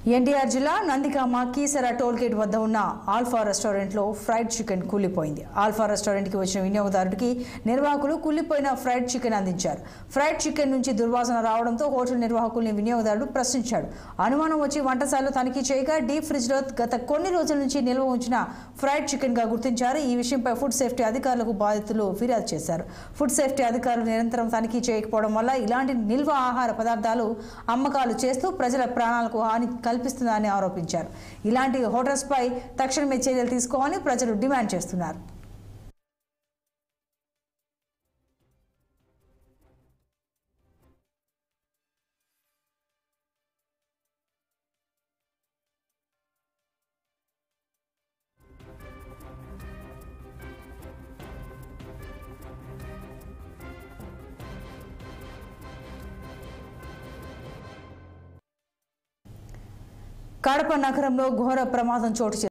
ఎన్టీఆర్ జిల్లా Nandigama Keesara toll gate వద్ద ఉన్న ఆల్ఫా రెస్టారెంట్లో ఫ్రైడ్ చికెన్ కూలిపోయింది ఆల్ఫా రెస్టారెంట్కి వచ్చిన వినియోగదారుడికి నిర్వాహకులు కూలిపోయిన ఫ్రైడ్ చికెన్ అందించారు ఫ్రైడ్ చికెన్ నుంచి దుర్వాసన రావడంతో హోటల్ నిర్వాహకుల్ని వినియోగదారుడు ప్రశ్నించాడు అనుమానం వచ్చి వంటశాలలో తనిఖీ చేయగా డీప్ ఫ్రిడ్జ్లో గత కొన్ని రోజుల నుంచి నిల్వ ఉంచిన ఫ్రైడ్ చికెన్గా గుర్తించారు ఈ విషయంపై ఫుడ్ సేఫ్టీ అధికారులకు బాధితులు ఫిర్యాదు చేశారు ఫుడ్ సేఫ్టీ అధికారులు నిరంతరం తనిఖీ చేయకపోవడం వల్ల ఇలాంటి నిల్వ ఆహార పదార్థాలు అమ్మకాలు చేస్తూ ప్రజల ప్రాణాలకు హాని కల్పిస్తుందని ఆరోపించారు ఇలాంటి హోటల్స్పై తక్షణమే చర్యలు తీసుకోవాలని ప్రజలు డిమాండ్ చేస్తున్నారు కడప నగరంలో ఘోర ప్రమాదం చోటు చేసుకుంది.